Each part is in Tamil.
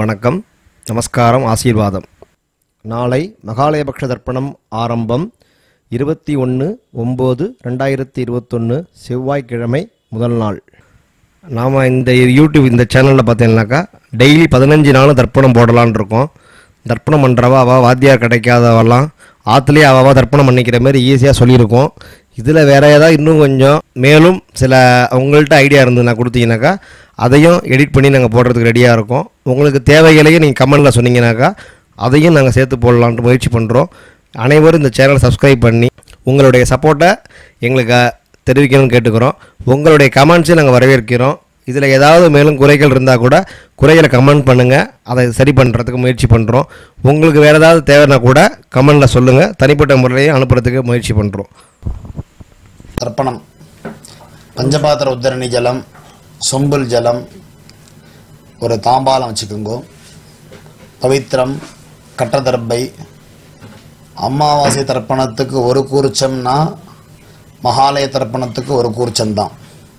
வணக்கம் நமஸ்காரம் ஆசீர்வாதம் நாளை மகாலயபக்ஷ தர்ப்பணம் ஆரம்பம் இருபத்தி ஒன்று ஒம்பது ரெண்டாயிரத்தி இருபத்தொன்று செவ்வாய்க்கிழமை முதல் நாள் நாம் இந்த யூடியூப் இந்த சேனலில் பார்த்தீங்கன்னாக்கா டெய்லி பதினஞ்சு நாளும் தர்ப்பணம் போடலான்னு இருக்கோம் தர்ப்பணம் பண்ணுறவா அவள் வாத்தியார் கிடைக்காதவெல்லாம் ஆற்றுலேயே அவள் தர்ப்பணம் பண்ணிக்கிற மாதிரி ஈஸியாக சொல்லியிருக்கோம் இதில் வேற ஏதாவது இன்னும் கொஞ்சம் மேலும் சில உங்கள்கிட்ட ஐடியா இருந்ததுன்னா கொடுத்தீங்கன்னாக்கா அதையும் எடிட் பண்ணி நாங்கள் போடுறதுக்கு ரெடியாக இருக்கோம் உங்களுக்கு தேவைகளையும் நீங்கள் கமெண்டில் சொன்னீங்கன்னாக்கா அதையும் நாங்கள் சேர்த்து போடலான்ட்டு முயற்சி பண்ணுறோம் அனைவரும் இந்த சேனலை சப்ஸ்கிரைப் பண்ணி உங்களுடைய சப்போர்ட்டை எங்களுக்கு தெரிவிக்கணும்னு கேட்டுக்கிறோம் உங்களுடைய கமெண்ட்ஸையும் நாங்கள் வரவேற்கிறோம் இதில் ஏதாவது மேலும் குறைகள் இருந்தால் கூட குறைகளை கமெண்ட் பண்ணுங்கள் அதை சரி பண்ணுறதுக்கு முயற்சி பண்ணுறோம் உங்களுக்கு வேறு ஏதாவது தேவைன்னா கூட கமெண்டில் சொல்லுங்கள் தனிப்பட்ட முறையிலையும் அனுப்புறதுக்கு முயற்சி பண்ணுறோம் தர்ப்பணம் பஞ்சபாத்திர உத்தரணி ஜலம் சொம்புல் ஜலம் ஒரு தாம்பாலம் வச்சுக்கோங்க பவித்திரம் கட்டதர்பை அமாவாசை தர்ப்பணத்துக்கு ஒரு கூர்ச்சம்னா மகாலய தர்ப்பணத்துக்கு ஒரு கூர்ச்சம்தான்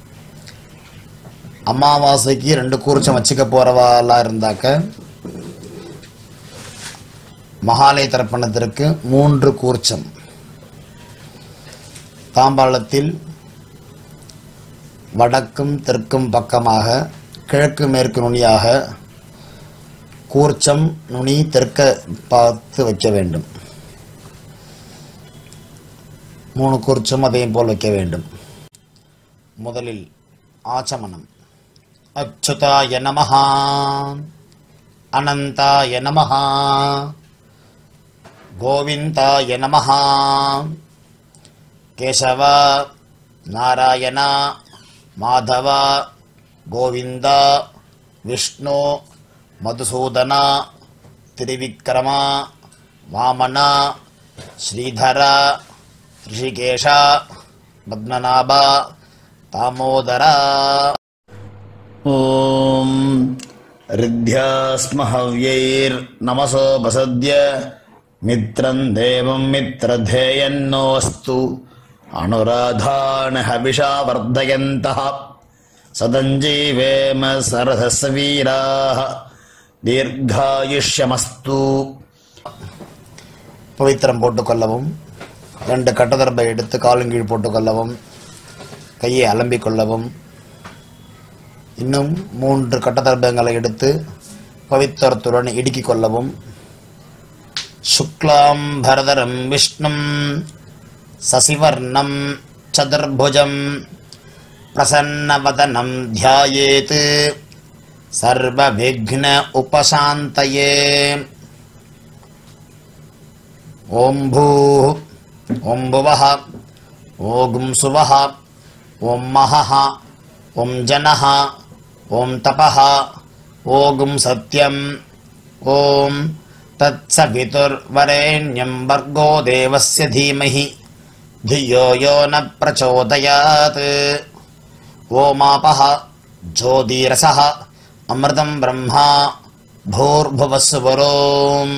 அமாவாசைக்கு ரெண்டு கூர்ச்சம் வச்சுக்க போகிறவாலாம் இருந்தாக்க மகாலய தர்ப்பணத்திற்கு மூன்று கூர்ச்சம் தாம்பாளத்தில் வடக்கும் தெற்கும் பக்கமாக கிழக்கு மேற்கு நுனியாக கூர்ச்சம் நுனி தெற்க பார்த்து வைக்க வேண்டும் மூணு கூர்ச்சம் அதையும் போல் வைக்க வேண்டும் முதலில் ஆச்சமனம் அச்சுதாய நமஹா அனந்தாய நமஹா கோவிந்தாய நமஹா ಕೇಶವ ನಾರಾಯಣ ಮಾಧವ ಗೋವಿಂದ ವಿಷ್ಣು ಮಧುಸೂದನ ತ್ರಿವಿಕ್ರಮ ವಾಮನ ಶ್ರೀಧರ ಋಷಿಕೇಶ ಪದ್ಮನಾಭ ತಾಮೋದರ ॐ ऋद्ध्यास्महव्यैर्नमसोपसद्य मित्रं देवं मित्रधेयन्नोऽस्तु अनुराधान् हविषा वर्धयन्तः सदञ्जीवेम सरसवीराः दीर्घायुष्यमस्तु பவித்திரம் போட்டுக்கொள்ளவும் ரெண்டு கட்டதர்பை எடுத்து காலுங்கீழ் போட்டுக்கொள்ளவும் கையை அலம்பிக் கொள்ளவும் இன்னும் மூன்று கட்டதர்பங்களை எடுத்து பவித்திரத்துடன் இடுக்கிக் கொள்ளவும் சுக்லாம் பரதரம் விஷ்ணும் சசிவர்ணம் சதுர்புஜம் பிரசன்னவதனம் தியாயேத் சர்வவிக்ன உபசாந்தயே ஓம் பூ ஓம் புவः ஓகும் சுவः ஓம் மகः ஓம் ஜனः ஓம் தபः ஓகும் சத்யம் ஓம் तत्सवितुर्वरेण्यं भर्गो देवस्य धीमहि धियो यो न प्रचोदयात् ओमापः ज्योतिरसः अमृतं ब्रह्मा भूर्भुवस्वरोम्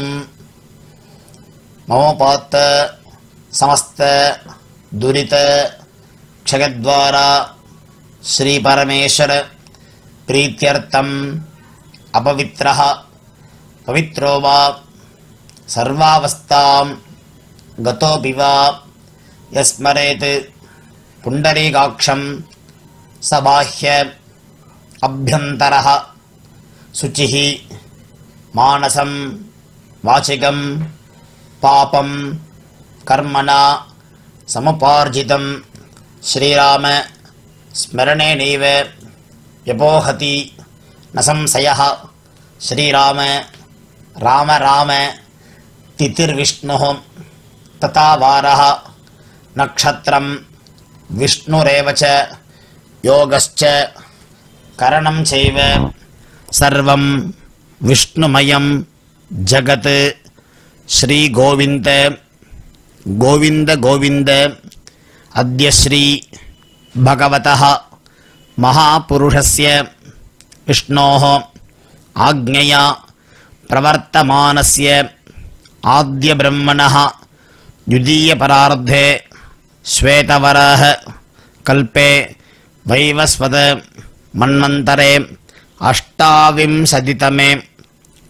ममोपात्त समस्त दुरित क्षयद्वारा श्रीपरमेश्वर प्रीत्यर्थम् अपवित्रः पवित्रो वा सर्वावस्थां गतोऽपि वा यस्मरेत् पुण्डरीकाक्षं स बाह्य अभ्यन्तरः शुचिः मानसं वाचिकं पापं कर्मणा समुपार्जितं श्रीराम स्मरणेनैव व्यपोहति न संशयः श्रीराम राम राम तिथिर्विष्णुः तथा वारः नक्षत्रं विष्णुरेव च योगश्च करणं चैव सर्वं विष्णुमयं जगत् श्रीगोविन्द गोविन्द गोविन्द अद्य श्री भगवतः महापुरुषस्य विष्णोः आज्ञया प्रवर्तमानस्य आद्यब्रह्मणः द्वितीयपरार्धे श्वेतवराह कल्पे वैवस्वत मन्वन्तरे अष्टाविंशतितमे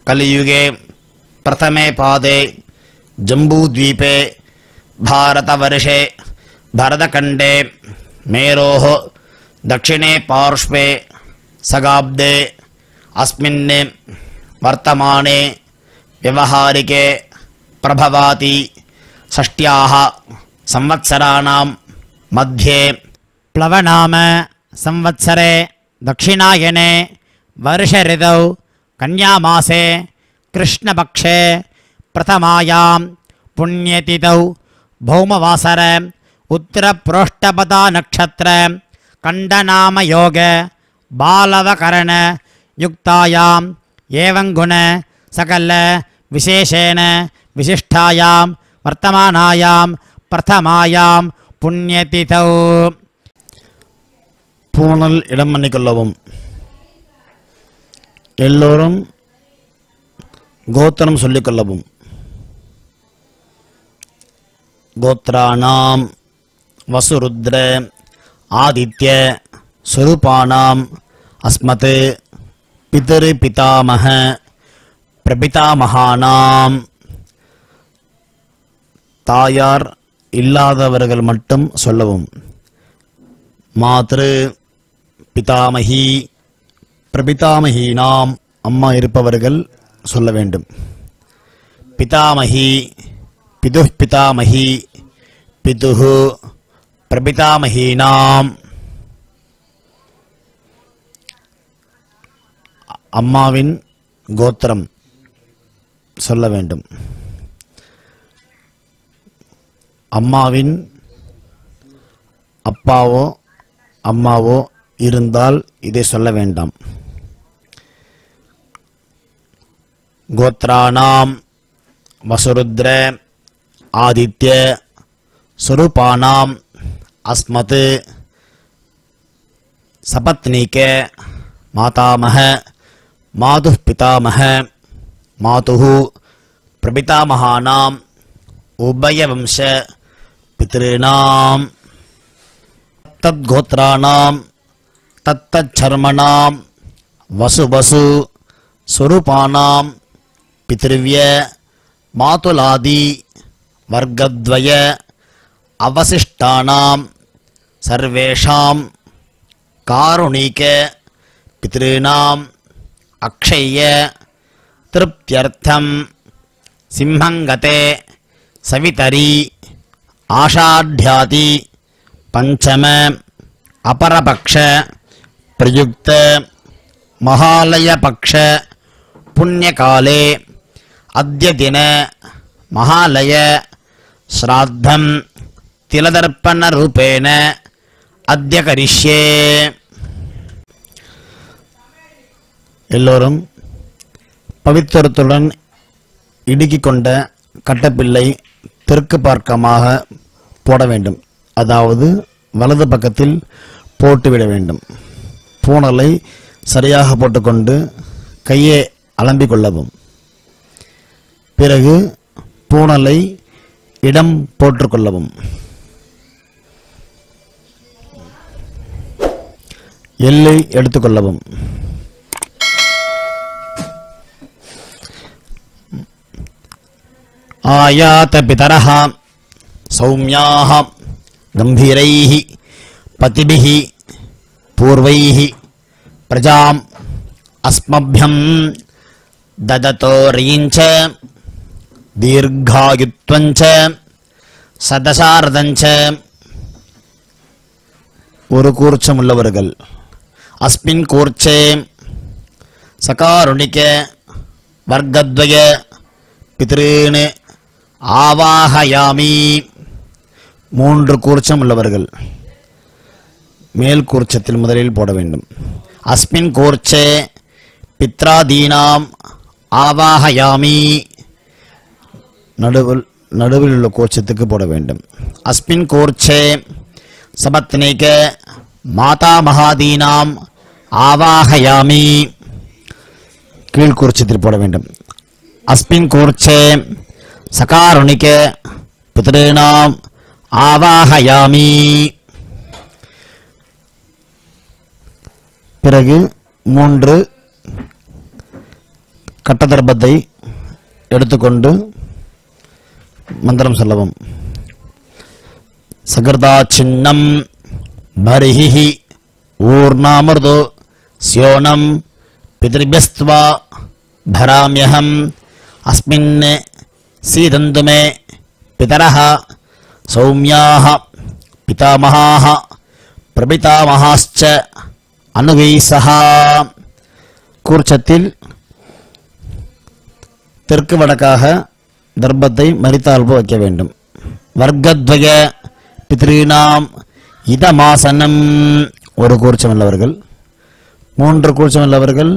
कलियुगे प्रथमे पादे जम्बूद्वीपे भारतवर्षे भरतखण्डे मेरोः दक्षिणे पार्श्वे सगाब्दे अस्मिन् वर्तमाने व्यवहारिके प्रभवाति षष्ट्याः संवत्सराणां मध्ये प्लवनाम संवत्सरे दक्षिणायने वर्षऋतौ कन्यामासे कृष्णपक्षे प्रथमायां पुण्यतिथौ भौमवासर उत्तरप्रोष्ठपदानक्षत्र कण्डनामयोग बालवकरण युक्तायाम् एवं गुण सकल विशेषेण विशिष्टायां वर्तमानायां प्रथमायां पुण्यतिथौ பூணல் இடம் பண்ணிக்கொள்ளவும் எல்லோரும் கோத்திரம் சொல்லிக்கொள்ளவும் கோத்ராணாம் வசுருத்ர ஆதித்ய சுரூபானாம் அஸ்மத் பிதரு பிதாமக பிரபிதாமகானாம் தாயார் இல்லாதவர்கள் மட்டும் சொல்லவும் மாத்ரு பிதாமகி பிரபிதாமகீனாம் அம்மா இருப்பவர்கள் சொல்ல வேண்டும் பிதாமகி பிது பிதாமகி பிதுஹு பிரபிதாமகீனாம் அம்மாவின் கோத்திரம் சொல்ல வேண்டும் அம்மாவின் அப்பாவோ அம்மாவோ இருந்தால் இதை சொல்ல வேண்டாம் கோத்ராணாம் வசுருத்ர ஆதித்ய சுரூபானாம் அஸ்மத் சபத்னீக மாதாமக மாது பிதாமக மாதுः பிரபிதாமகானாம் உபயவம்ச பித்ருணாம் तद्गोत्राणां तत्तच्छर्मणां वसुवसु स्वरूपाणां पितृव्य मातुलादि वर्गद्वय अवशिष्टानां सर्वेषां कारुणिक पितॄणाम् अक्षय्य तृप्त्यर्थं सिंहङ्गते सवितरी आषाढ्याति पञ्चम अपरपक्ष प्रयुक्त महालयपक्ष पुण्यकाले अद्य दिन महालय श्राद्धं तिलदर्पणरूपेण अद्य करिष्ये எல்லோரும் பவித்திரத்துடன் இடுக்கிக் கொண்ட கட்டப்பிள்ளை தெற்கு பார்க்கமாக போட வேண்டும் அதாவது வலது பக்கத்தில் போட்டுவிட வேண்டும் பூணலை சரியாக போட்டுக்கொண்டு கையை அலம்பிக் கொள்ளவும் பிறகு பூணலை இடம் போட்டுக்கொள்ளவும் எல்லை எடுத்துக்கொள்ளவும் ஆயாத பிதரः सौम्याः गम्भीरैः पतिभिः पूर्वैः प्रजाम् अस्मभ्यं ददतो रयिञ्च दीर्घायुत्वञ्च சதசாரதஞ்ச ஒரு கூர்ச்சம் உள்ளவர்கள் அஸ்மின் கூர்ச்சே சகாருணிக வர்க்கத்வய பித்ருன்னு ஆவாகயாமி மூன்று கூர்ச்சம் உள்ளவர்கள் மேல் கூர்ச்சத்தில் முதலில் போட வேண்டும் அஸ்மின் கூர்ச்சே பித்ராதீனாம் ஆவாகயாமி நடுவில் நடுவில் உள்ள கோச்சத்துக்கு போட வேண்டும் அஸ்மின் கோர்ச்சே சபத்னிக மாதா மகாதீனாம் ஆவாகயாமி கீழ்கூர்ச்சத்தில் போட வேண்டும் அஸ்மின் கூர்ச்சே சகாருணிக பித்ருணாம் ஆவாகயாமி பிறகு மூன்று கட்டதர்பத்தை எடுத்துக்கொண்டு மந்திரம் சொல்லவும் சகிருதா சின்னம் பரிஹி ஊர்ணாமிருது ஸ்யோனம் பிதிர்பியஸ்துவா भराम्यहम् अस्मिन् सीदन्तु मे पितरः सौम्याः पितामहाः प्रपितामहाश्च अनुगैः सह கூர்ச்சத்தில் தெற்கு வடக்காக தர்ப்பத்தை மரித்தால்பு வைக்க வேண்டும் வர்க்கத்வய பித்ரீனாம் இதமாசனம் ஒரு கூர்ச்சம் உள்ளவர்கள் மூன்று கூர்ச்சம் உள்ளவர்கள்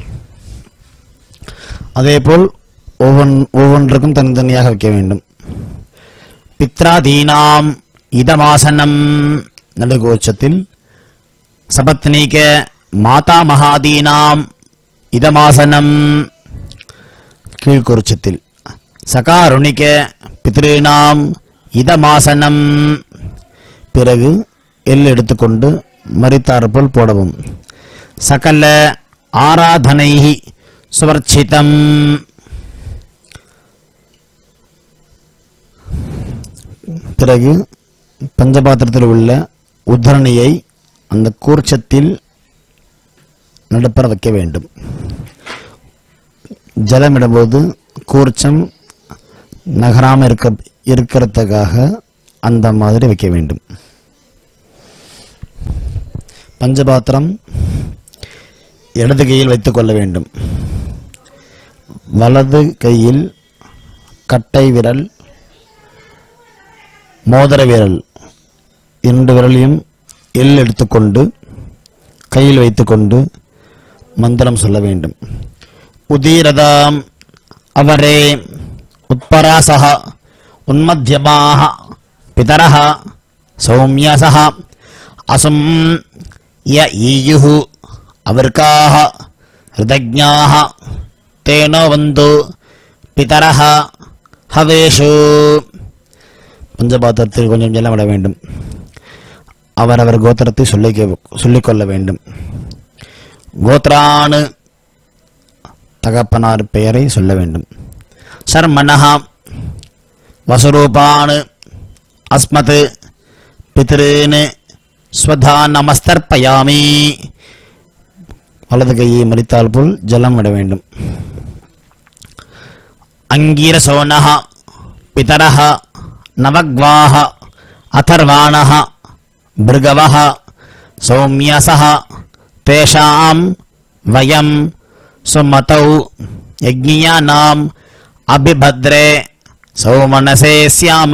அதேபோல் ஒவ்வொன் ஒவ்வொன்றுக்கும் தனித்தனியாக வைக்க வேண்டும் பித்ராதீனாம் இதமாசனம் நடுகோச்சத்தில் சபத்னீக மாதா மகாதீனாம் இதமாசனம் கீழ்கோச்சத்தில் சகாருணிக பித்ருணாம் இதமாசனம் பிறகு எல் எடுத்துக்கொண்டு மறித்தாற்போல் போடவும் சகல ஆராதனை சுவர்ச்சிதம் பிறகு பஞ்சபாத்திரத்தில் உள்ள உத்தரணியை அந்த கூர்ச்சத்தில் நடுப்பற வைக்க வேண்டும் ஜலமிடும்போது கூர்ச்சம் நகராமல் இருக்க இருக்கிறதுக்காக அந்த மாதிரி வைக்க வேண்டும் பஞ்சபாத்திரம் இடது கையில் வைத்துக் கொள்ள வேண்டும் வலது கையில் கட்டை விரல் மோதிர விரல் இரண்டு விரலையும் எள் எடுத்துக்கொண்டு கையில் வைத்துக்கொண்டு மந்திரம் சொல்ல வேண்டும் உதீரதாம் அவரே உட்பராசக உன்மத்தியமாக பிதரः சௌமியசः அசும் ய ஈயுः அவர்காः ஹிருதஜ்ஞாः தேனோ வந்து பிதரः ஹவேஷு பஞ்சபாத்திரத்தில் கொஞ்சம் ஜலம் விட வேண்டும் அவரவர் கோத்திரத்தை சொல்லிக்க சொல்லிக்கொள்ள வேண்டும் கோத்ரானு தகப்பனார் பெயரை சொல்ல வேண்டும் சர்மனஹா வசுரூபான் அஸ்மத் பித்ருன்னு ஸ்வதா நமஸ்தர்ப்பயாமி வலது கையை மறித்தால் போல் ஜலம் விட வேண்டும் அங்கீரசோனः பிதரः நவக்வாः अथर्वाणः भृगवः सौम्यसः तेषां वयं सुमतौ यज्ञियानाम् अभिभद्रे सौमनसे स्याम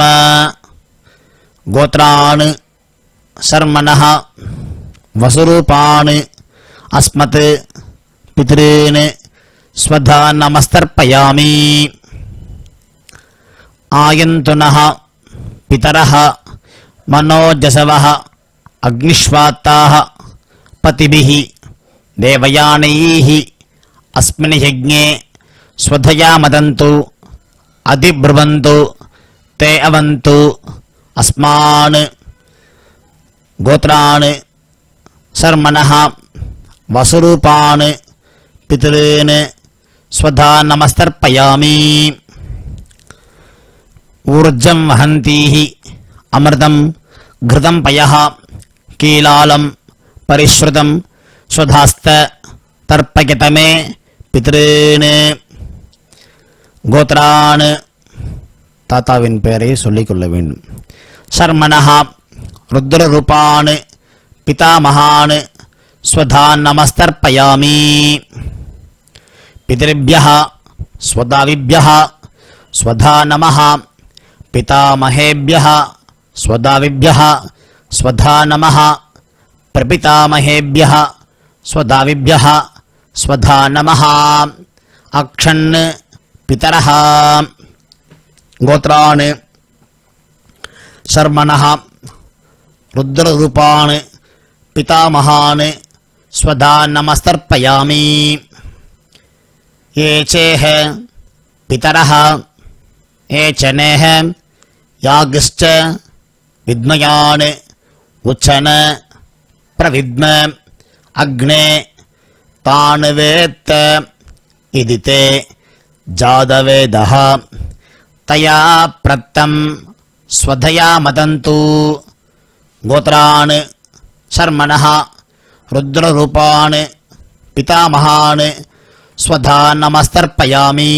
गोत्रान् शर्मणः वसुरूपान् अस्मत् पितॄन् स्वधा नमस्तर्पयामि आयन्तुनः पितरः मनोजसवः अग्निष्वात्ताः पतिभिः देवयानैः अस्मिन् यज्ञे स्वधया मदन्तु अधिब्रुवन्तु ते अवन्तु अस्मान् गोत्रान् शर्मणः वसुरूपान् पितॄन् स्वधा नमस्तर्पयामि ऊर्जं वहन्तीः अमृतं घृतं पयः कीलालं परिश्रुतं स्वधास्त तर्पयत मे पितॄन् கோத்ரான் தாத்தாவின் பெயரை சொல்லிக்கொள்ள வேண்டும் சர்மணா ருத்ரரூபான் பிதாமகான் ஸ்வதான் நமஸ்தர்ப்பயாமி பிதृभ्यः स्वदाविभ्यः स्वधा नमः पितामहेभ्यः स्वदाविभ्यः स्वधा नमः प्रपितामहेभ्यः स्वदाविभ्यः स्वधा नमः अक्षन् पितरः गोत्रान् शर्मणः रुद्ररूपान् पितामहान् स्वधा नमस्तर्पयामि ये चेह पितरः ये च नेह यागश्च विद्मयान् उच्छन प्रविद्म अग्ने तान् वेत्त इति ते जातवेदः तया प्रत्तं स्वधया मदन्तु गोत्रान् शर्मणः रुद्ररूपान् पितामहान् स्वधा नमस्तर्पयामि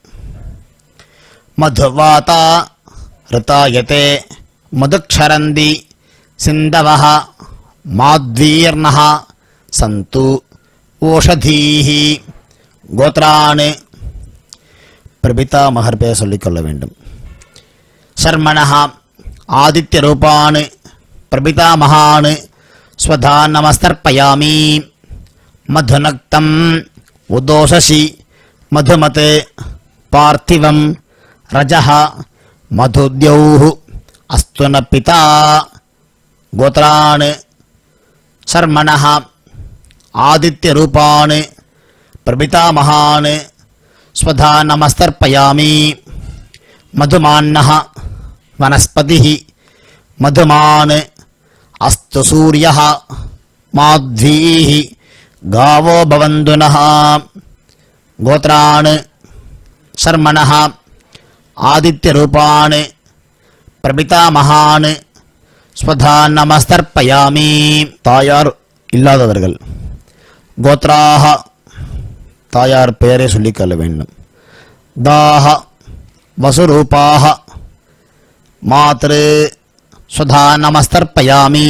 मधुवाता ऋतायते मधुक्षरन्ति सिन्धवः माध्वीर्णः सन्तु ஓஷதீः கோத்ரான் பிரபிதாமகர் பெயர் சொல்லிக்கொள்ள வேண்டும் சர்மணः ஆதித்யரூபான் பிரபிதாமகான் ஸ்வதா நமஸ்தர்ப்பயாமி மதுநக்தம் உதோஷசி மதுமத் பார்த்திவம் ரஜः மதுத்யௌः அஸ்து ந பிதா கோத்ரான் शर्मणः आदित्यरूपान् प्रपितामहान् स्वधा नमस्तर्पयामि मधुमान्नः वनस्पतिः मधुमान् अस्तु सूर्यः माध्वीः गावो भवन्तु नः गोत्रान् शर्मणः आदित्यरूपान् प्रपितामहान् ஸ்வதா நமஸ்தர்ப்பயாமி தாயார் இல்லாதவர்கள் கோத்ராக தாயார் பெயரை சொல்லிக்கொள்ள வேண்டும் தாஹ வசுரூபாக மாத்ரு ஸ்வதா நமஸ்தர்ப்பயாமி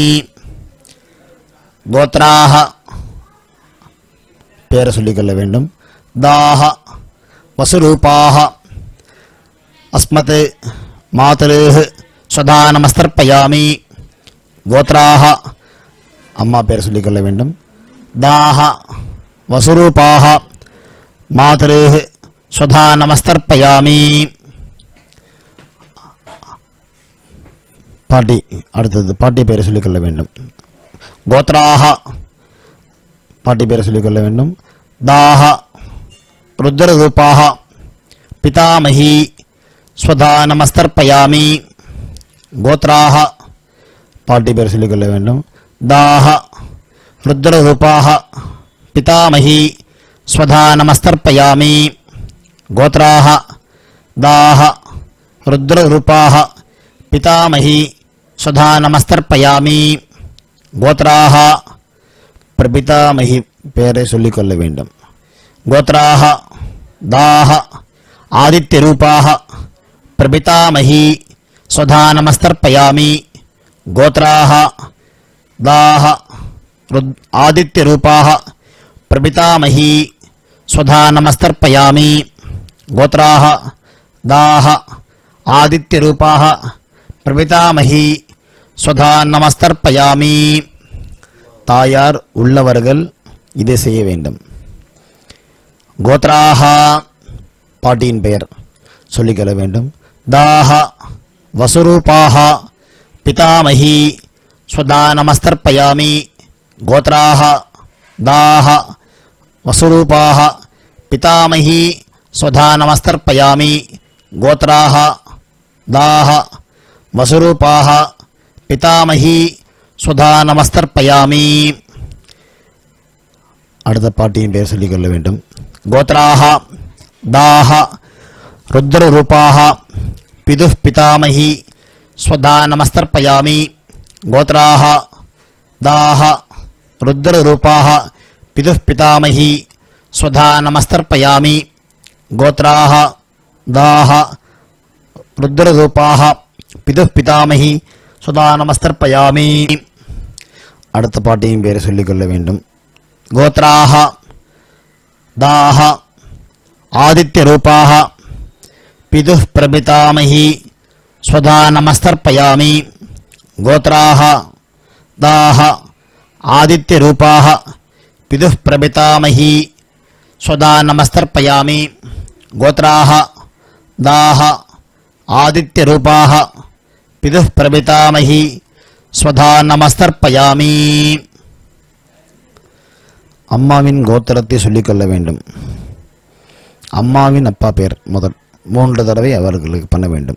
கோத்ராக பெயரை சொல்லிக்கொள்ள வேண்டும் தாஹ வசுரூபாக அஸ்மத் மாதருः ஸ்வதா நமஸ்தர்ப்பயாமி கோத்ராக அம்மா பேர் சொல்லிக்கொள்ள வேண்டும் தாஹ வசுரூபாக மாதருः ஸ்வதா நமஸ்தர்ப்பயாமி பாட்டி அடுத்தது பாட்டி பேரை சொல்லிக்கொள்ள வேண்டும் கோத்ராக பாட்டி பேரை சொல்லிக்கொள்ள வேண்டும் தாஹ ருத்ரரூபாக பிதாமகி ஸ்வதா நமஸ்தர்ப்பயாமி கோத்ராக பாட்டி பேர் சொல்லிக்கொள்ள வேண்டும் தாஹ ருத்ரரூபாக பிதாமகி ஸ்வதா நமஸ்தர்ப்பயாமி கோத்ராக தாஹ ருத்ரரூபாக பிதாமகி ஸ்வதா நமஸ்தர்ப்பயாமி கோத்ராக பிரபிதாமகி பேரை சொல்லிக்கொள்ள வேண்டும் கோத்ராக தாஹ ஆதித்யரூபாக பிரபிதாமகி स्वधा नमस्तर्पयामि गोत्राः दाः रुद् आदित्यरूपाः प्रपितामही स्वधा नमस्तर्पयामि गोत्राः दाः आदित्यरूपाः பிரபிதாமகி ஸ்வதா நமஸ்தர்ப்பயாமி தாயார் உள்ளவர்கள் இதை செய்ய வேண்டும் கோத்ராக பாட்டியின் பெயர் சொல்லிக்கொள்ள வேண்டும் தாஹ வசுரூபாக பிதாமகி ஸ்வதா நமஸ்தர்ப்பயாமி கோத்ராக தாஹ வசுரூபாக பிதாமகி ஸ்வதா நமஸ்தர்ப்பயாமி கோத்ராக தாஹ வசுரூபாக பிதாமகி ஸ்வதா நமஸ்தர்ப்பயாமி அடுத்த பாட்டியின் பெயர் சொல்லிக்கொள்ள வேண்டும் கோத்ராக தாஹ ருத்ரரூபாக பிதுः பிதாமகி ஸ்வதா நமஸ்தர்ப்பயாமி கோத்ராக தாஹ ருத்ரரூபாக பிதுः பிதாமகி ஸ்வதா நமஸ்தர்ப்பயாமி கோத்ராக தாஹ ருத்ரரூபாக பிதுः பிதாமகி ஸ்வதா நமஸ்தர்ப்பயாமி அடுத்த பாட்டியின் பேரை சொல்லிக்கொள்ள வேண்டும் கோத்ராக தாஹ ஆதித்யரூபாக पितुः प्रपितामही स्वधा नमस्तर्पयामि गोत्राः दाः आदित्यरूपाः पितुः प्रपितामही स्वधा नमस्तर्पयामि गोत्राः दाः आदित्यरूपाः पितुः प्रपितामही स्वधा நமஸ்தர்ப்பயாமி அம்மாவின் கோத்திரத்தை சொல்லிக்கொள்ள வேண்டும் அம்மாவின் அப்பா பேர் முதல் மூன்று தடவை அவர்களுக்கு பண்ண வேண்டும்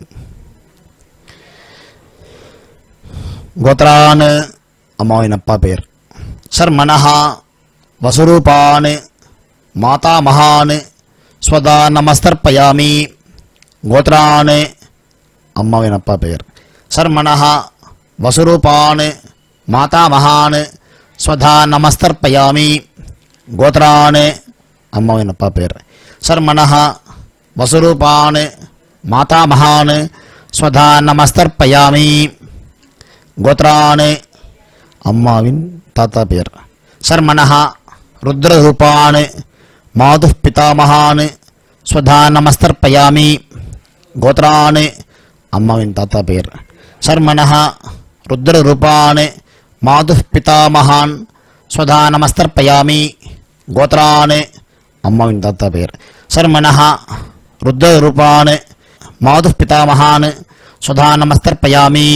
கோத்ரான் அம்மாவின் அப்பா பெயர் சர்மனஹா வசுரூபான் மாதாமகான் ஸ்வதா நமஸ்தர்ப்பயாமி கோத்ரான் அம்மாவின் அப்பா பெயர் சர்மணஹா வசுரூபான் மாதாமகான் ஸ்வதா நமஸ்தர்ப்பயாமி கோத்ரான் அம்மாவின் அப்பா பெயர் சர்மணஹா வசுரூபான் மாதாமகான் ஸ்வதா நமஸ்தர்ப்பயாமி கோத்ரான் அம்மாவின் தாத்தா பெயர் சர்மணஹா ருத்ரரூபான் மாது பிதாமகான் ஸ்வதா நமஸ்தர்ப்பயாமி கோத்ரான் அம்மாவின் தாத்தா பெயர் சர்மணஹா ருத்ரரூபான் மாது பிதாமகான் ஸ்வதா நமஸ்தர்ப்பயாமி கோத்ரான் அம்மாவின் தாத்தா பெயர் சர்மணஹா ருத்ரரூபான் மாது பிதாமகான் ஸ்வதா நமஸ்தர்ப்பயாமி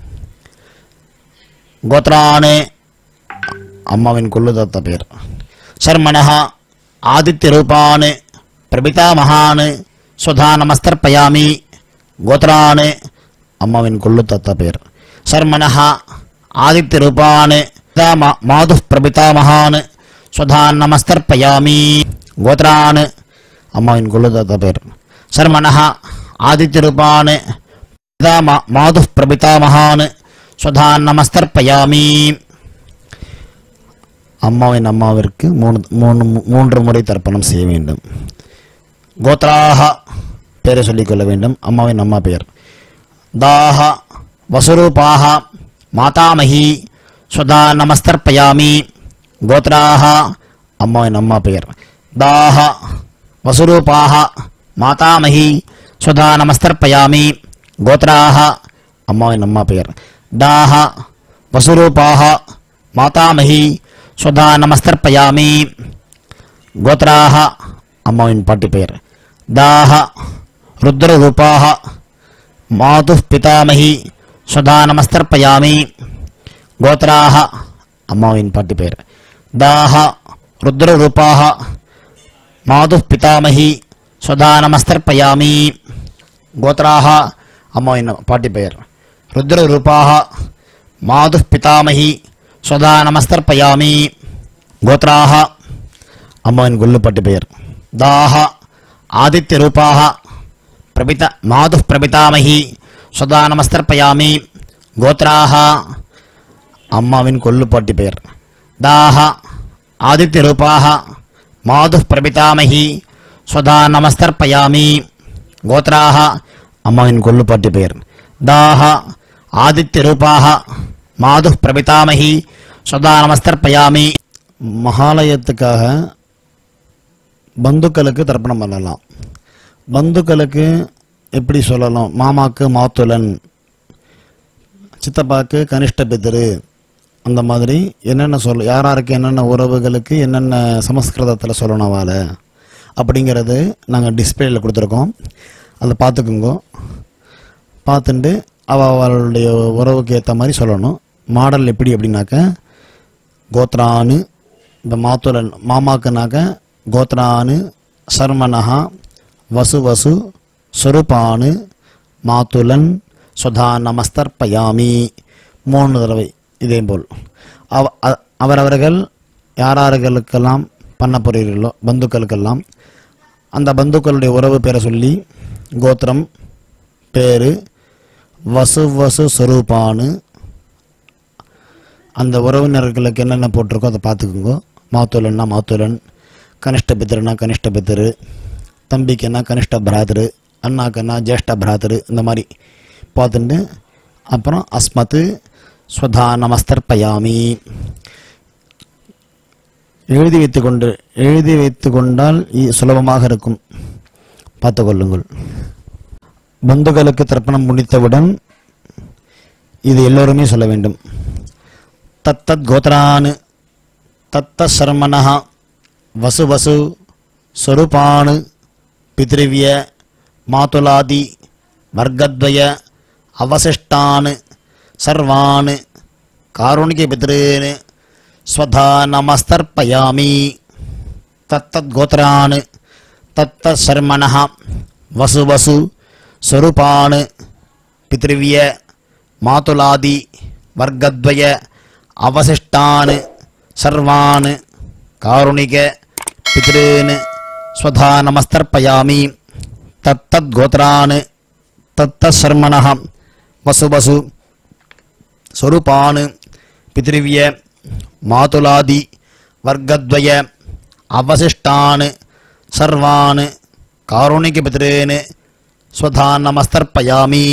கோத்ரான் அம்மாவின் கொள்ளு தாத்தா பெயர் சர்மணஹா ஆதித்யரூபான் பிரபிதாமகான் ஸ்வதா நமஸ்தர்ப்பயாமி கோத்ரான் அம்மாவின் கொள்ளு தாத்தா பெயர் சர்மணஹா ஆதித்யரூபான் மாது பிரபிதாமகான் ஸ்வதா நமஸ்தர்ப்பயாமி கோத்ரான் அம்மாவின் கொள்ளு தாத்தா பெயர் சர்மணஹா ஆதித்யரூபான் மாது பிரபிதாமகான் ஸ்வதா நமஸ்தர்ப்பயாமி அம்மாவின் அம்மாவிற்கு மூணு மூணு மூன்று முறை தர்ப்பணம் செய்ய வேண்டும் கோத்ராக பேரை சொல்லிக்கொள்ள வேண்டும் அம்மாவின் அம்மா பெயர் தாஹ வசுரூபாக மாதாமகி ஸ்வதா நமஸ்தர்ப்பயாமி கோத்ராக அம்மாவின் அம்மா பெயர் தாஹ வசுரூபாக மாதாமகி ஸ்வதா நமஸ்தர்ப்பயாமி கோத்ராக அம்மாவின் அம்மா பெயர் தாஹ வசுரூபாக மாதாமகி ஸ்வதா நமஸ்தர்ப்பயாமி கோத்ராக அம்மாவின் பாட்டி பெயர் தாஹ ருத்ரரூபாக மாது பிதாமகி ஸ்வதா நமஸ்தர்ப்பயாமி கோத்ராக அம்மாவின் பாட்டி பெயர் தாஹ ருத்ரரூபாக மாது பிதாமகி ஸ்வதா நமஸ்தர்ப்பயாமி கோத்ராக அம்மாவின் பாட்டி பெயர் ருத்ரரூபாக மாது பிதாமகி ஸ்வதா நமஸ்தர்ப்பயாமி கோத்ராக அம்மாவின் கொல்லுப்பட்டு பெயர் தாஹ ஆதித்யரூபாக பிரபித மாது பிரபிதாமகி ஸ்வதா நமஸ்தர்ப்பயாமி கோத்ராக அம்மாவின் கொல்லுப்பாட்டி பெயர் தாஹ ஆதித்யரூபாக மாது பிரபிதாமகி ஸ்வதா நமஸ்தர்ப்பயாமி கோத்ராக அம்மாவின் கொல்லுப்பாட்டி பெயர் தாஹ ஆதித்யரூபாக மாது பிரபிதாமகி ஸ்வதா நமஸ்தர்ப்பயாமி மகாலயத்துக்காக பந்துக்களுக்கு தர்ப்பணம் பண்ணலாம் பந்துக்களுக்கு எப்படி சொல்லலாம் மாமாக்கு மாத்துலன் சித்தப்பாக்கு கனிஷ்ட பிதரு அந்த மாதிரி என்னென்ன சொல்ல யார் யாருக்கு என்னென்ன உறவுகளுக்கு என்னென்ன சமஸ்கிருதத்தில் சொல்லணும் அவளை அப்படிங்கிறது நாங்கள் டிஸ்பிளேயில் கொடுத்துருக்கோம் அதை பார்த்துக்குங்க பார்த்துட்டு அவள் அவளுடைய உறவுக்கு ஏற்ற மாதிரி சொல்லணும் மாடல் எப்படி அப்படின்னாக்க கோத்ரானு இப்போ மாத்துலன் மாமாக்குனாக்க கோத்ரானு சர்மனஹா வசு வசு சொருபானு மாத்துலன் சுதா நமஸ்தர்ப்பயாமி மூணு தடவை இதே போல் அவ அ- அவரவர்கள் யாரார்களுக்கெல்லாம் பண்ண போகிறீர்களோ பந்துக்களுக்கெல்லாம் அந்த பந்துக்களுடைய உறவு பேரை சொல்லி கோத்திரம் பேர் வசு வசு சொரூபானு அந்த உறவினர்களுக்கு என்னென்ன போட்டிருக்கோ அதை பார்த்துக்குங்க மாத்துலன்னா மாத்துலன் கனிஷ்ட பித்திருனா கனிஷ்ட பித்திரு தம்பிக்குன்னா கனிஷ்ட பிராதரு அண்ணாக்குன்னா ஜேஷ்ட பிராதரு இந்த மாதிரி பார்த்துட்டு அப்புறம் அஸ்மத்து ஸ்வதா நமஸ்தர்ப்பயாமி எழுதி வைத்துக்கொண்டு எழுதி வைத்து கொண்டால் இ- சுலபமாக இருக்கும் பார்த்து கொள்ளுங்கள் பந்துகளுக்கு தர்ப்பணம் முடித்தவுடன் இது எல்லோருமே சொல்ல வேண்டும் தத்தத் கோத்ரான் தத்த சர்மணः வசு வசு ஸ்வரூபான் பித்ருவிய மாதுலாதி வர்க்கத்வய அவசிஷ்டான் சர்வான் காருணிக பித்ருன் ஸ்வதா நமஸ்தர்ப்பயாமி தத்தத் கோத்ரான் தத்த சர்மணः வசு வசு ஸ்வரூபான் பித்ருவிய மாதுலாதி வர்க்கத்வய அவசிஷ்டான் சர்வான் காருணிக பித்ருன் स्वधा नमस्तर्पयामि तत्तद्गोत्रान् तत्तशर्मणः वसु वसु स्वरूपान् पितृव्य मातुलादि वर्गद्वय अवशिष्टान् सर्वान् कारुणिकपितॄन् स्वधा नमस्तर्पयामि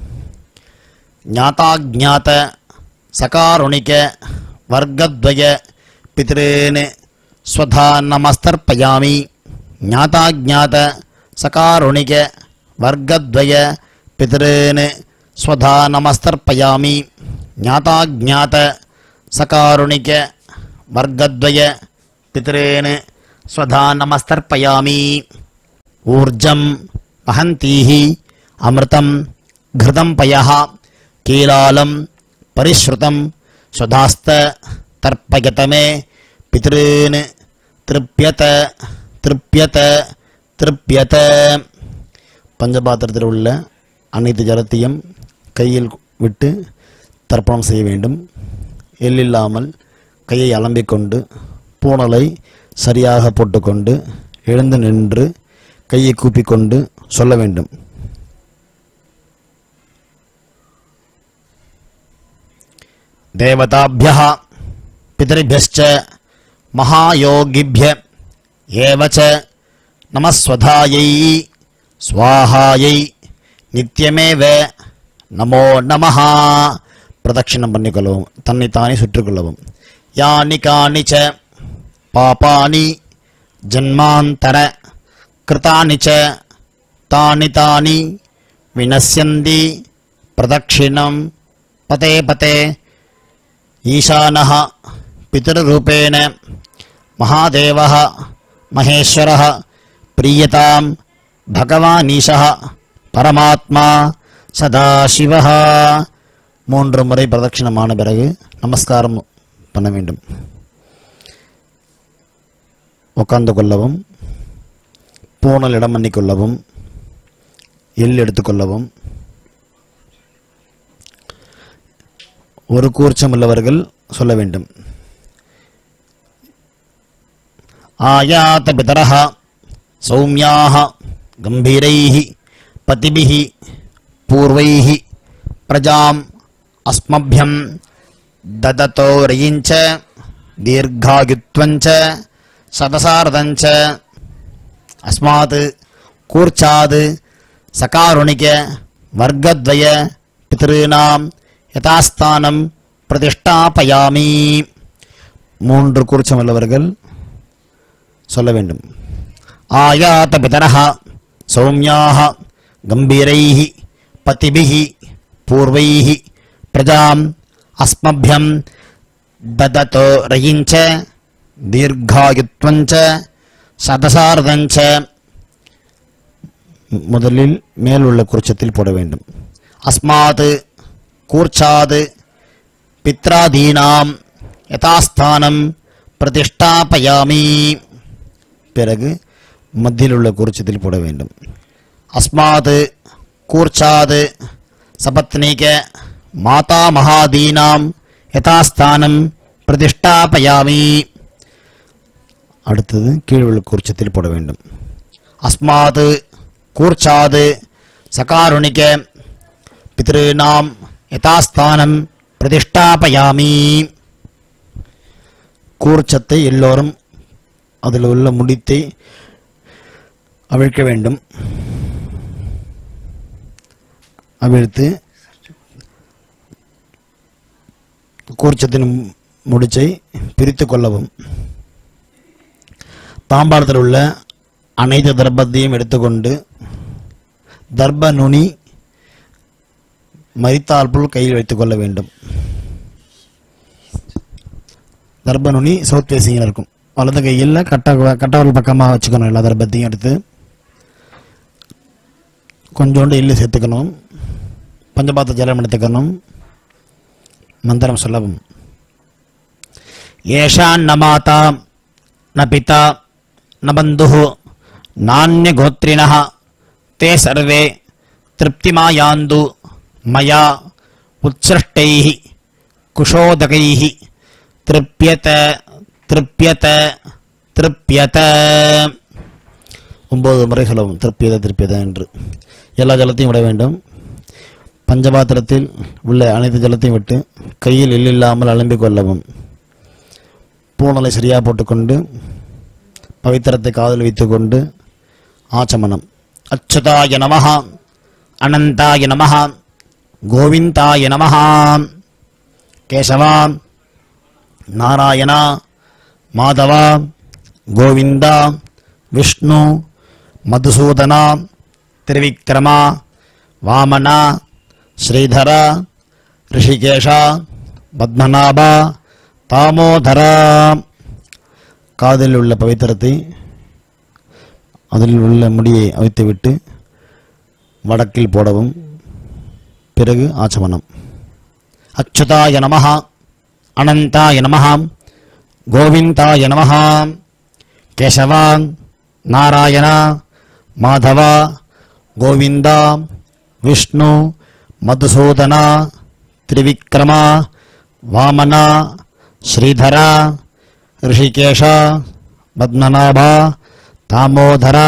ज्ञाताज्ञात सकारुणिक वर्गद्वय पितॄन् स्वधा नमस्तर्पयामि ज्ञाताज्ञात सकारुणिक वर्गद्वय पितॄन् स्वधा नमस्तर्पयामि ज्ञाताज्ञात सकारुणिक वर्गद्वय पितॄन् स्वधा नमस्तर्पयामि ऊर्जं वहन्तीः अमृतं घृतं पयः कीलालं परिश्रुतं स्वधास्त तर्पयत मे पितॄन् திருப்பியத திருப்பியத திருப்பியத பஞ்சபாத்திரத்தில் உள்ள அனைத்து ஜலத்தையும் கையில் விட்டு தர்ப்பணம் செய்ய வேண்டும் எள்ளில்லாமல் கையை அலம்பிக் கொண்டு பூணலை சரியாக போட்டுக்கொண்டு எழுந்து நின்று கையை கூப்பிக்கொண்டு சொல்ல வேண்டும் देवताभ्यः पितृभ्यश्च महायोगिभ्य एव च नमस्वधायै स्वाहायै நித்தியமேவ நமோ நமஹ பிரதட்சிணம் பண்ணிக்கொள்ளவும் தன்னைத்தானே சுற்றிக்கொள்ளவும் யானி காணி ச பாபானி ஜன்மாந்தர கிருதானி ச தானி தானி வினஸ்யந்தி பிரதட்சிணம் பதே பதே ईशानः पितृरूपेण महादेवः महेश्वरः प्रीयतां भगवानीशः பரமாத்மா சதாசிவः மூன்று முறை பிரதட்சிணமான பிறகு நமஸ்காரம் பண்ண வேண்டும் உட்கார்ந்து கொள்ளவும் பூணல் இடம் பண்ணிக்கொள்ளவும் எள் எடுத்துக்கொள்ளவும் ஒரு கூர்ச்சம் உள்ளவர்கள் சொல்ல வேண்டும் ஆயாத பிதரः சௌமியாக கம்பீரைः பதிபிः பூர்வைः பிரஜாம் அஸ்மभ्यं ददतो रयिञ्च दीर्घायुत्वञ्च सदसार्धञ्च अस्मात् कूर्चात् सकारुणिक वर्गद्वय पितॄणां யதாஸ்தானம் பிரதிஷ்டாபயாமி மூன்று கூர்ச்சம் உள்ளவர்கள் சொல்ல வேண்டும் ஆயாத பிதரः சௌமியாக கம்பீரைः பதிபிः பூர்வைः பிரஜாம் அஸ்மभ्यं ददतो रयिञ्च दीर्घायुत्वञ्च சதசார்தஞ்ச முதலில் மேல் உள்ள குறிச்சத்தில் போட வேண்டும் அஸ்மாத் கூர்ச்சாத் பித்ராதீனாம் யதாஸ்தானம் பிரதிஷ்டாபயாமி பிறகு மத்தியில் உள்ள குறிச்சத்தில் போட வேண்டும் அஸ்மாத் கூர்ச்சாத் சபத்னீக மாதா மகாதீனாம் யதாஸ்தானம் பிரதிஷ்டாபயாமி அடுத்தது கீழ் உள்ள கூர்ச்சத்தில் போட வேண்டும் அஸ்மாத் கூர்ச்சாத் சகாருணிக பித்ருநாம் யதாஸ்தானம் பிரதிஷ்டாபயாமி கூர்ச்சத்தை எல்லோரும் அதில் உள்ள முடித்தை அவிழ்க்க வேண்டும் அவிழ்த்து கூர்ச்சத்தின் முடிச்சை பிரித்து கொள்ளவும் தாம்பாளத்தில் உள்ள அனைத்து தர்ப்பத்தையும் எடுத்துக்கொண்டு தர்ப்ப நுனி மரித்தால் போல் கையில் வைத்துக் கொள்ள வேண்டும் தர்ப்ப நுனி சவுத் ஃபேஸிங்கில் இருக்கும் வலது கையில் கட்ட கட்டவரல் பக்கமாக வச்சுக்கணும் எல்லா தர்ப்பத்தையும் எடுத்து கொஞ்சோண்டு எள்ளு சேர்த்துக்கணும் பஞ்சபாத்த ஜலம் எடுத்துக்கணும் மந்திரம் சொல்லவும் ஏஷான் ந மாதா ந பிதா ந பந்துः நானியகோத்ரிணः ते सर्वे तृप्तिमायान्तु मया उत्सृष्टैः कुशोदकैः तृप्यत तृप्यत तृप्यत ஒன்பது முறை சொல்லவும் திருப்பியதை திருப்பியதை என்று எல்லா ஜலத்தையும் விட வேண்டும் பஞ்சபாத்திரத்தில் உள்ள அனைத்து ஜலத்தையும் விட்டு கையில் எள்ளில்லாமல் அலம்பிக் கொள்ளவும் பூனலை சரியாக போட்டுக்கொண்டு பவித்திரத்தை காதில் வைத்துக்கொண்டு ஆச்சமனம் அச்சுதாய நமஹ அனந்தாய நமஹ கோவிந்தாய நமஹ கேசவா நாராயணா மாதவா கோவிந்தா விஷ்ணு மதுசூதனா திரிவிக்ரமா வாமனா ஸ்ரீதரா ரிஷிகேஷா பத்மநாபா தாமோதரா காதில் உள்ள பவித்திரத்தை அதில் உள்ள முடியை அவித்துவிட்டு வடக்கில் போடவும் பிறகு ஆச்சமனம் அச்சுதாய நமஹ அனந்தாய நமஹ கோவிந்தாய நமஹ கேசவா நாராயணா மாதவா கோவிந்தா விஷ்ணு மதுசூதனா திரிவிக்ரமா வாமனா ஸ்ரீதரா ரிஷிகேஷா பத்மநாபா தாமோதரா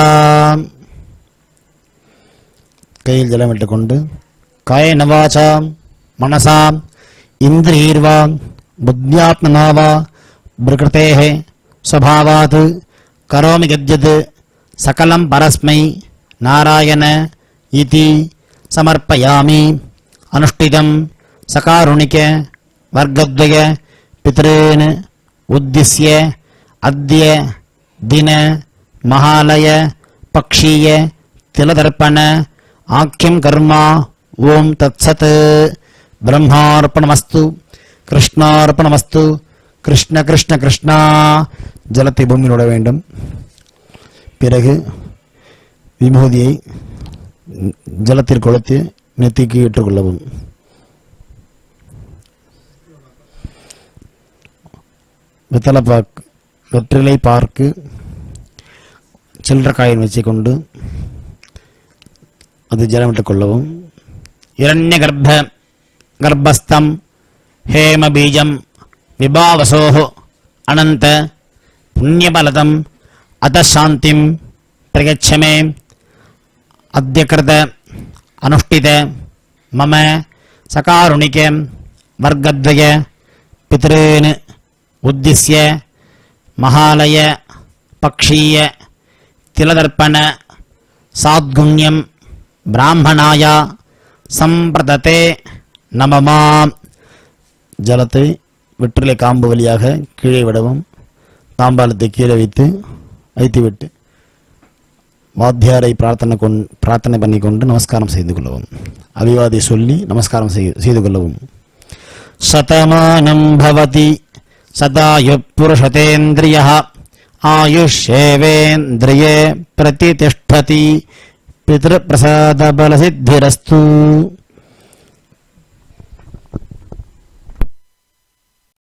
கையில் ஜலமிட்டு கொண்டு காயன வாசா மனசா இந்திரியர்வா புத்தியாத்மனா வா பிரகிருத்தேः स्वभावात् करोमि यद्यत् सकलं परस्मै नारायण इति समर्पयामि अनुष्ठितं सकारुणिक वर्गद्वय पितॄन् उद्दिश्य अद्य दिन महालय पक्षीय तिलदर्पण आख्यं कर्म ॐ तत्सत् ब्रह्मार्पणमस्तु कृष्णार्पणमस्तु கிருஷ்ண கிருஷ்ண கிருஷ்ணா ஜலத்தை பூமியில் விட வேண்டும் பிறகு விபூதியை ஜலத்தில் கொளுத்து நெத்திக்கு இட்டுக்கொள்ளவும் வெத்தலை பாக்கு வெற்றிலை பார்க்கு சில்லறக்காயின் வச்சுக்கொண்டு அது ஜலமிட்டுக் கொள்ளவும் இரண்ய கர்ப்ப கர்ப்பஸ்தம் ஹேம பீஜம் விபாவசோः अनन्त पुण्यफलदम् अतः शान्तिं प्रयच्छ मे अद्य कृत अनुष्ठित मम सकारुणिक वर्गद्वय पितॄन् उद्दिश्य महालय पक्षीय तिलदर्पण साद्गुण्यं ब्राह्मणाय सम्प्रदते नममा ஜலத்தை வெற்றிலை காம்பு வழியாக கீழே விடவும் தாம்பாலத்தை கீழே வைத்து வைத்துவிட்டு வாத்தியாரை பிரார்த்தனை கொண் பிரார்த்தனை பண்ணி கொண்டு நமஸ்காரம் செய்து கொள்ளவும் அபிவாதி சொல்லி நமஸ்காரம் செய் செய்து கொள்ளவும் சதமானம் பவதி சதாயு புருஷதேந்திரிய ஆயுஷேவேந்திரியே பிரதிதிஷ்டதி பிதృప్రసాద பலசித்திரஸ்து